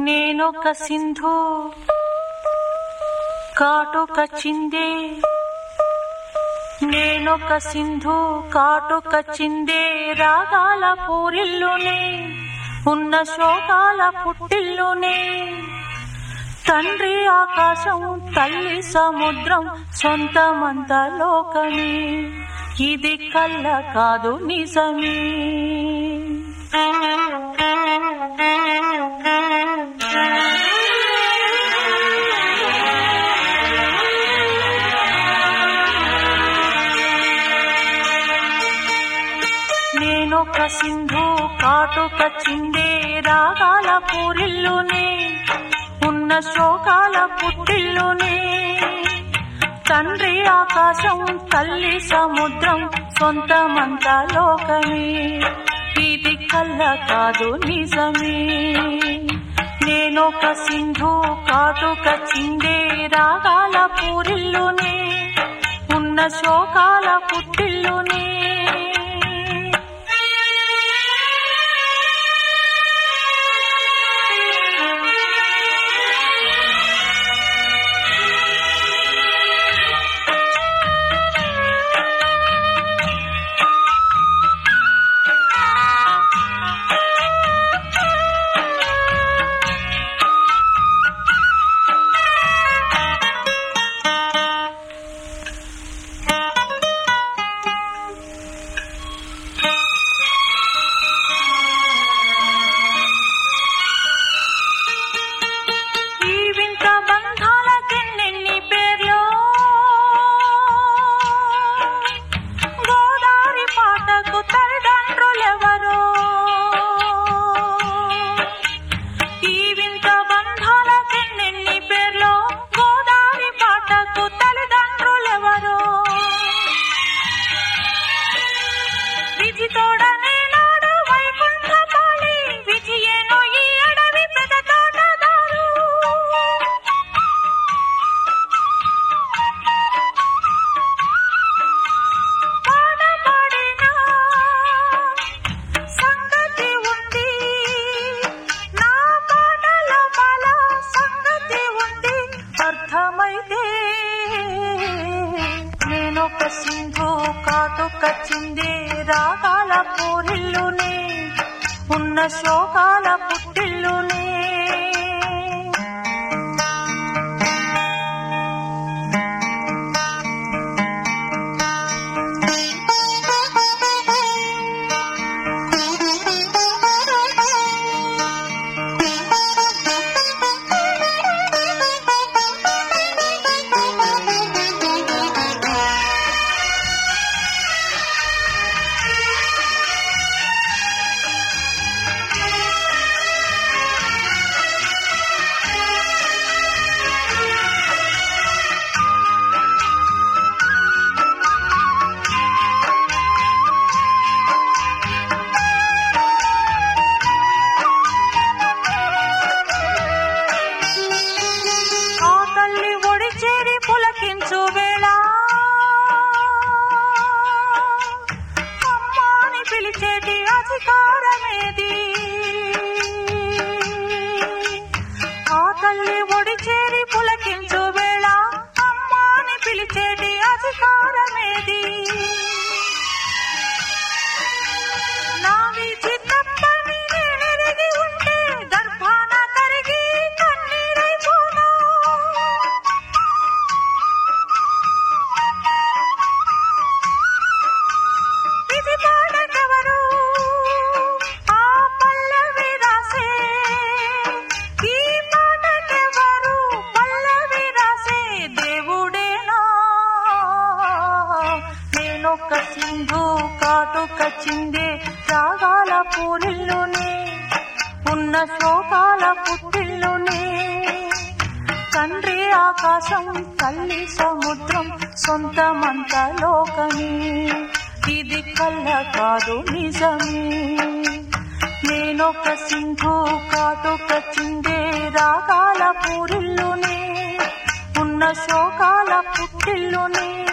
నేనొక సింధు కాటుక చిందే నేనొక సింధు కాటుక చిందే రాగాల పూరిల్లునే ఉన్న శోకాల పుట్టిల్లునే తండ్రి ఆకాశం తల్లి సముద్రం సొంతమంత లోకమే ఇది కళ్ళ కాదు నిజమే నేనొక సింధు కాటుక చిందే రాగాల పూరిల్లునే ఉన్న శోకాల పుట్టిల్లునే తండ్రి ఆకాశం తల్లి సముద్రం సొంతమంత లోకమే ఇది కళ్ళ కాదు నిజమే నేనొక సింధు కాటుక చిందే రాగాల పూరిల్లునే ఉన్న శోకాల పుట్టిల్లునే ఈ వింత బంధాలకెన్నెన్ని పేర్లో గోదారి పాటకు తల్లిదండ్రులెవరో ఈ వింత బంధాలకెన్నెన్ని పేర్లో గోదారి పాటకు తల్లిదండ్రులెవరో విధి తోడనే నాడు వైకుంఠపాళి విజయేనో ఈ అడవి పెద్ద తోటదారు పాడబడిన సంగతి ఉంది నా పాటలో బల సంగతి ఉంది అర్థమైతే నేనొక సింధు కాటుక చిందే రాగాల పూరిల్లునే ఉన్న శోకాల పుట్టిల్లునే ఆ తల్లి ఒడి చేరి పులకించు వేళ అమ్మాని పిలిచేటి అధికారమేది ఆ తల్లి ఒడి చేరి పులకించు వేళ అమ్మాని పిలిచేటి అధికారమేది నా విధి తప్పని నేనెరిగి ఉంటే గర్భాన కరిగి కన్నీరైపోనా విధి పాడకెవరు ఆ పల్లవి రాసే ఈ పాటకెవరు పల్లవి రాసే దేవుడేనా నేనొక సింధు కాటుక చిందే రాగాల పూరిల్లునే ఉన్న శోకాల పుట్టిల్లునే తండ్రి ఆకాశం తల్లి సముద్రం సొంతమంత లోకమే ఇది కళ్ళ కాదు నిజమే నేనొక సింధు కాటుక చిందే రాగాల పూరిల్లునే ఉన్న శోకాల పుట్టిల్లునే